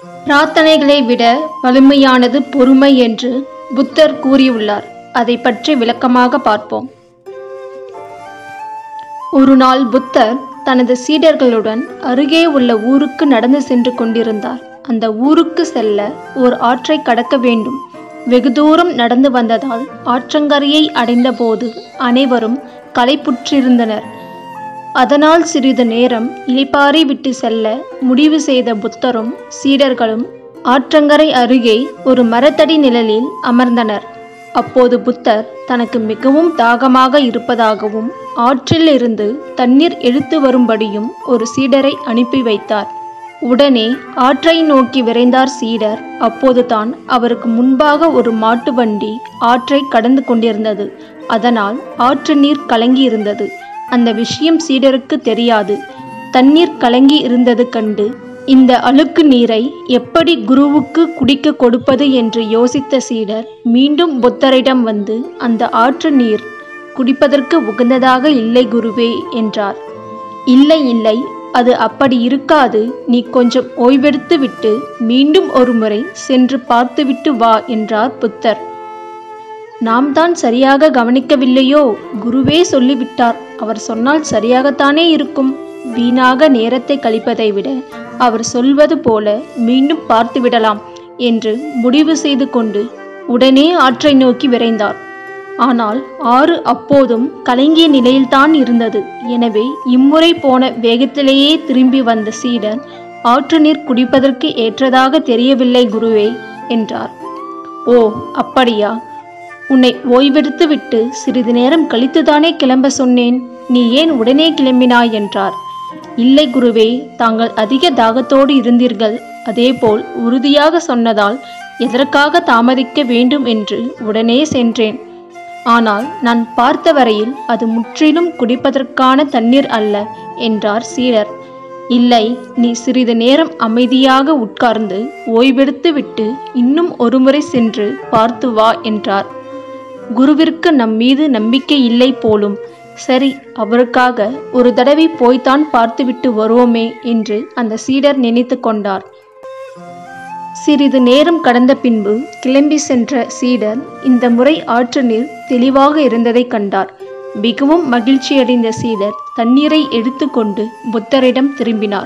பிரார்த்தனைகளை விட வலிமையானது பொறுமை என்று புத்தர் கூறியுள்ளார் அதை பற்றி விளக்கமாக பார்ப்போம் ஒரு நாள் புத்தர் தனது சீடர்களுடன் அருகே உள்ள ஊருக்கு நடந்து சென்று கொண்டிருந்தார் அந்த ஊருக்கு செல்ல ஒரு ஆற்றை கடக்க வேண்டும் வெகு தூரம் நடந்து வந்ததால் ஆற்றங்கரையை அடைந்தபோது அனைவரும் களைப்புற்றிருந்தனர் அதனால் சிறிது நேரம் இளைப்பாறை விட்டு செல்ல முடிவு செய்த புத்தரும் சீடர்களும் ஆற்றங்கரை அருகே ஒரு மரத்தடி நிழலில் அமர்ந்தனர் அப்போது புத்தர் தனக்கு மிகவும் தாகமாக இருப்பதாகவும் ஆற்றில் இருந்து தண்ணீர் எடுத்து வரும்படியும் ஒரு சீடரை அனுப்பி வைத்தார் உடனே ஆற்றை நோக்கி விரைந்தார் சீடர் அப்போது தான் அவருக்கு முன்பாக ஒரு மாட்டு வண்டி ஆற்றை கடந்து கொண்டிருந்தது அதனால் ஆற்று நீர் கலங்கி இருந்தது அந்த விஷயம் சீடருக்கு தெரியாது தண்ணீர் கலங்கி இருந்தது கண்டு இந்த அழுக்கு நீரை எப்படி குருவுக்கு குடிக்க கொடுப்பது என்று யோசித்த சீடர் மீண்டும் புத்தரிடம் வந்து அந்த ஆற்று நீர் குடிப்பதற்கு உகந்ததாக இல்லை குருவே என்றார் இல்லை இல்லை அது அப்படி இருக்காது நீ கொஞ்சம் ஓய்வெடுத்து விட்டு மீண்டும் ஒரு முறை சென்று பார்த்துவிட்டு வா என்றார் புத்தர் நாம் தான் சரியாக கவனிக்கவில்லையோ குருவே சொல்லிவிட்டார் அவர் சொன்னால் சரியாகத்தானே இருக்கும் வீணாக நேரத்தை கழிப்பதை விட அவர் சொல்வது போல மீண்டும் பார்த்து விடலாம் என்று முடிவு செய்து கொண்டு உடனே ஆற்றை நோக்கி விரைந்தார் ஆனால் ஆறு அப்போதும் கலங்கிய நிலையில்தான் இருந்தது எனவே இம்முறை போன வேகத்திலேயே திரும்பி வந்த சீடன் ஆற்று நீர் குடிப்பதற்கு ஏற்றதாக தெரியவில்லை குருவே என்றார் ஓ அப்படியா உன்னை ஓய்வெடுத்து விட்டு சிறிது நேரம் கழித்துதானே கிளம்ப சொன்னேன் நீ ஏன் உடனே கிளம்பினாய் என்றார் இல்லை குருவே தாங்கள் அதிக தாகத்தோடு இருந்தீர்கள் அதேபோல் உறுதியாக சொன்னதால் எதற்காக தாமதிக்க வேண்டும் என்று உடனே சென்றேன் ஆனால் நான் பார்த்த வரையில் அது முற்றிலும் குடிப்பதற்கான தண்ணீர் அல்ல என்றார் சீடர் இல்லை நீ சிறிது நேரம் அமைதியாக உட்கார்ந்து ஓய்வெடுத்து விட்டு இன்னும் ஒருமுறை சென்று பார்த்து வா என்றார் குருவிற்கு நம் மீது நம்பிக்கை இல்லை போலும் சரி அவருக்காக ஒரு தடவை போய்த்தான் பார்த்துவிட்டு வருவோமே என்று அந்த சீடர் நினைத்து கொண்டார் சிறிது நேரம் கடந்த பின்பு கிளம்பி சென்ற சீடர் இந்த முறை ஆற்று நீர் தெளிவாக இருந்ததை கண்டார் மிகவும் மகிழ்ச்சியடைந்த சீடர் தண்ணீரை எடுத்துக்கொண்டு புத்தரிடம் திரும்பினார்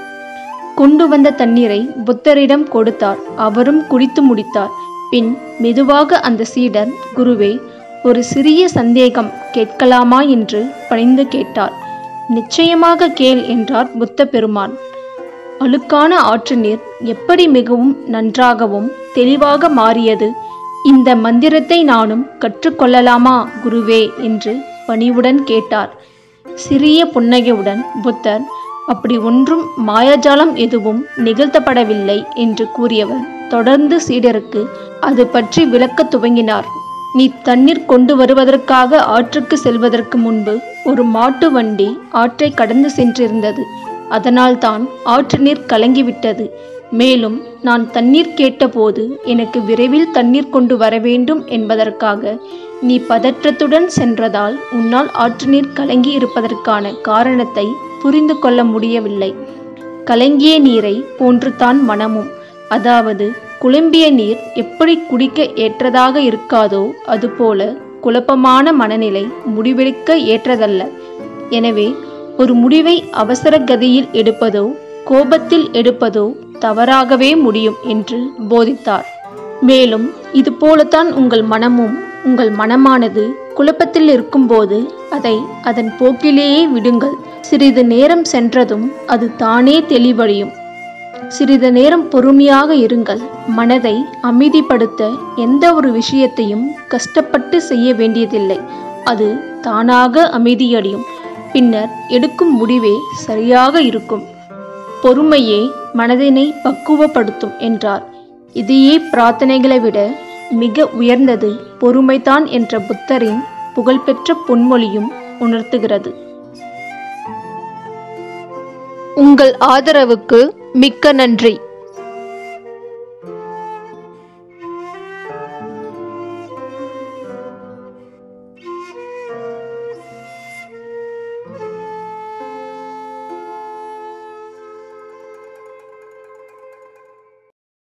கொண்டு வந்த தண்ணீரை புத்தரிடம் கொடுத்தார் அவரும் குடித்து முடித்தார் பின் மெதுவாக அந்த சீடர் குருவே ஒரு சிறிய சந்தேகம் கேட்கலாமா என்று பணிந்து கேட்டார் நிச்சயமாக கேள் என்றார் புத்த பெருமான் அழுக்கான ஆற்று நீர் எப்படி மிகவும் நன்றாகவும் தெளிவாக மாறியது இந்த மந்திரத்தை நானும் கற்றுக்கொள்ளலாமா குருவே என்று பணிவுடன் கேட்டார் சிறிய புன்னகையுடன் புத்தர் அப்படி ஒன்றும் மாயாஜாலம் எதுவும் நிகழ்த்தப்படவில்லை என்று கூறியவர் தொடர்ந்து சீடருக்கு அது பற்றி விளக்கத் துவங்கினார் நீ தண்ணீர் கொண்டு வருவதற்காக ஆற்றுக்கு செல்வதற்கு முன்பு ஒரு மாட்டு வண்டி ஆற்றை கடந்து சென்றிருந்தது அதனால்தான் ஆற்று நீர் கலங்கிவிட்டது மேலும் நான் தண்ணீர் கேட்டபோது எனக்கு விரைவில் தண்ணீர் கொண்டு வர வேண்டும் என்பதற்காக நீ பதற்றத்துடன் சென்றதால் உன்னால் ஆற்று நீர் கலங்கி இருப்பதற்கான காரணத்தை புரிந்து கொள்ள முடியவில்லை கலங்கிய நீரை போன்றுதான் மனமும் அதாவது குழம்பிய நீர் எப்படி குடிக்க ஏற்றதாக இருக்காதோ அதுபோல குழப்பமான மனநிலை முடிவெடுக்க ஏற்றதல்ல எனவே ஒரு முடிவை அவசர கதியில் எடுப்பதோ கோபத்தில் எடுப்பதோ தவறாகவே முடியும் என்று போதித்தார் மேலும் இது போலத்தான் உங்கள் மனமும் உங்கள் மனமானது குழப்பத்தில் இருக்கும்போது அதை அதன் போக்கிலேயே விடுங்கள் சிறிது நேரம் சென்றதும் அது தானே தெளிவடையும் சிறிது நேரம் பொறுமையாக இருங்கள் மனதை அமைதிப்படுத்த எந்த ஒரு விஷயத்தையும் கஷ்டப்பட்டு செய்ய வேண்டியதில்லை அது தானாக அமைதியடையும் பின்னர் எடுக்கும் முடிவே சரியாக இருக்கும் பொறுமையே மனதினை பக்குவப்படுத்தும் என்றார் இதையே பிரார்த்தனைகளை விட மிக உயர்ந்தது பொறுமைதான் என்ற புத்தரின் புகழ்பெற்ற பொன்மொழியும் உணர்த்துகிறது உங்கள் ஆதரவுக்கு மிக்க நன்றி